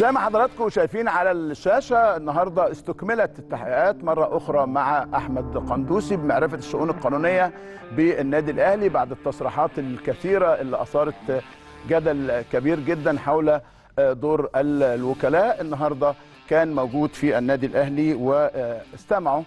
زي ما حضراتكم شايفين على الشاشة النهاردة استكملت التحقيقات مرة أخرى مع أحمد قندوسي بمعرفة الشؤون القانونية بالنادي الأهلي بعد التصريحات الكثيرة اللي أثارت جدل كبير جدا حول دور الوكلاء النهاردة كان موجود في النادي الأهلي واستمعوا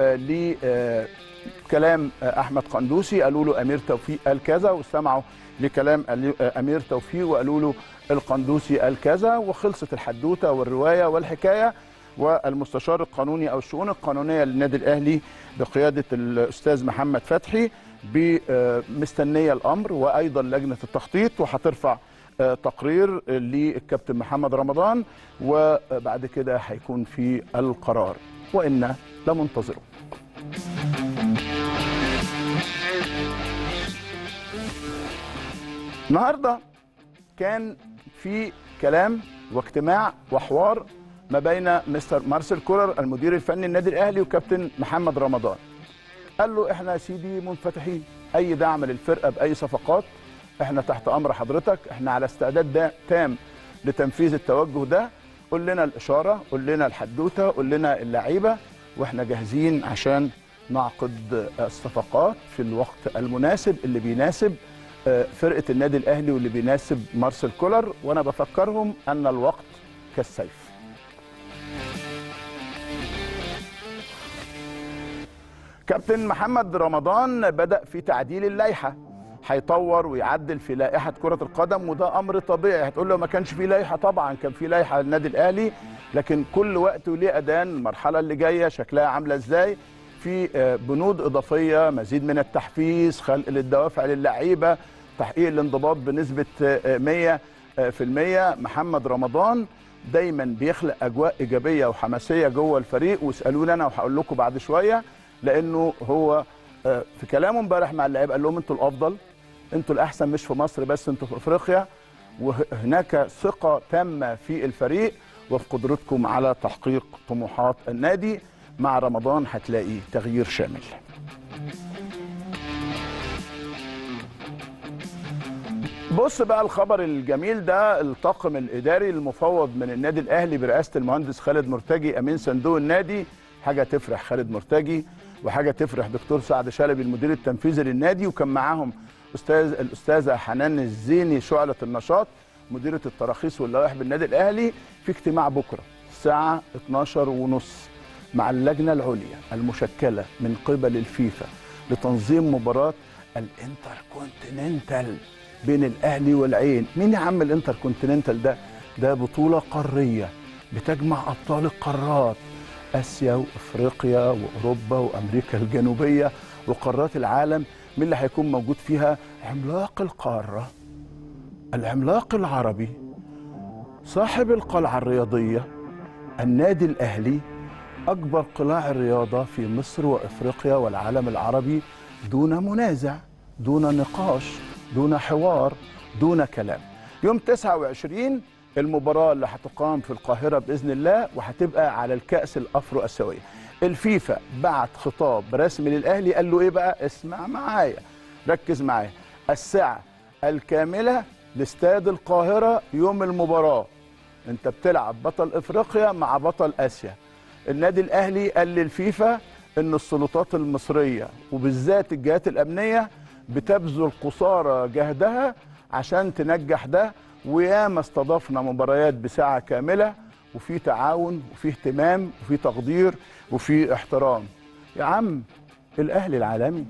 لكلام أحمد قندوسي قالوا له أمير توفيق قال كذا واستمعوا لكلام أمير توفيق وقالوا له القندوسي قال كذا وخلصت الحدوته والروايه والحكايه والمستشار القانوني او الشؤون القانونيه للنادي الاهلي بقياده الاستاذ محمد فتحي مستنيه الامر وايضا لجنه التخطيط وهترفع تقرير للكابتن محمد رمضان وبعد كده هيكون في القرار وانا لمنتظره النهارده كان في كلام واجتماع وحوار ما بين مستر مارسيل كولر المدير الفني للنادي الاهلي وكابتن محمد رمضان قال له احنا يا سيدي منفتحين اي دعم للفرقه باي صفقات احنا تحت امر حضرتك احنا على استعداد ده تام لتنفيذ التوجه ده قول لنا الاشاره قول لنا الحدوته قول لنا اللعيبه واحنا جاهزين عشان نعقد الصفقات في الوقت المناسب اللي بيناسب فرقه النادي الاهلي واللي بيناسب مارسيل كولر وانا بفكرهم ان الوقت كالسيف كابتن محمد رمضان بدا في تعديل اللائحه هيطور ويعدل في لائحه كره القدم وده امر طبيعي هتقول له ما كانش في لائحه طبعا كان في لائحه للنادي الاهلي لكن كل وقت وليه اذان المرحله اللي جايه شكلها عامله ازاي في بنود اضافيه مزيد من التحفيز خلق للدوافع للعيبه تحقيق الانضباط بنسبه 100% محمد رمضان دايما بيخلق اجواء ايجابيه وحماسيه جوه الفريق واسالوني انا وهقول لكم بعد شويه لانه هو في كلامه امبارح مع اللعيبه قال لهم انتوا الافضل انتوا الاحسن مش في مصر بس انتوا في افريقيا وهناك ثقه تامه في الفريق وفي قدرتكم على تحقيق طموحات النادي مع رمضان هتلاقي تغيير شامل بص بقى الخبر الجميل ده الطاقم الاداري المفوض من النادي الاهلي برئاسه المهندس خالد مرتجي امين صندوق النادي حاجه تفرح خالد مرتجي وحاجه تفرح دكتور سعد شلبي المدير التنفيذي للنادي وكان معاهم استاذ الاستاذه حنان الزيني شعله النشاط مديره التراخيص واللوائح بالنادي الاهلي في اجتماع بكره الساعه 12 ونص مع اللجنه العليا المشكله من قبل الفيفا لتنظيم مباراه الانتر كونتيننتال بين الاهلي والعين مين يا عم الانتر كونتيننتال ده ده بطوله قاريه بتجمع ابطال القارات اسيا وافريقيا واوروبا وامريكا الجنوبيه وقارات العالم مين اللي هيكون موجود فيها عملاق القاره العملاق العربي صاحب القلعه الرياضيه النادي الاهلي اكبر قلاع الرياضه في مصر وافريقيا والعالم العربي دون منازع دون نقاش دون حوار دون كلام يوم 29 المباراة اللي هتقام في القاهرة بإذن الله وهتبقى على الكأس الأفرو أسيوية الفيفا بعت خطاب رسمي للأهلي قال له إيه بقى اسمع معايا ركز معايا الساعة الكاملة لاستاد القاهرة يوم المباراة انت بتلعب بطل افريقيا مع بطل اسيا النادي الاهلي قال للفيفا ان السلطات المصريه وبالذات الجهات الامنيه بتبذل قصارى جهدها عشان تنجح ده وياما استضفنا مباريات بساعة كاملة وفي تعاون وفي اهتمام وفي تقدير وفي احترام يا عم الأهلي العالمي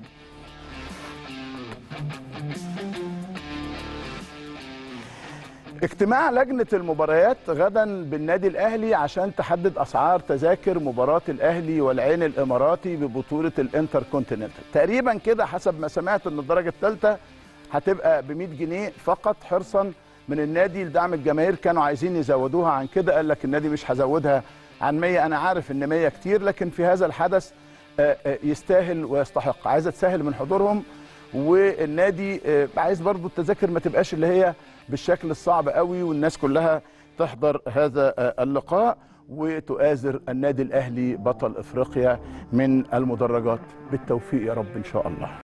اجتماع لجنة المباريات غدا بالنادي الأهلي عشان تحدد أسعار تذاكر مباراة الأهلي والعين الإماراتي ببطولة الانتر كونتيننتال تقريبا كده حسب ما سمعت أن الدرجة الثالثة هتبقى ب 100 جنيه فقط حرصا من النادي لدعم الجماهير كانوا عايزين يزودوها عن كده قال لك النادي مش هزودها عن 100 انا عارف ان 100 كتير لكن في هذا الحدث يستاهل ويستحق عايزه تسهل من حضورهم والنادي عايز برضو التذاكر ما تبقاش اللي هي بالشكل الصعب قوي والناس كلها تحضر هذا اللقاء وتؤازر النادي الاهلي بطل افريقيا من المدرجات بالتوفيق يا رب ان شاء الله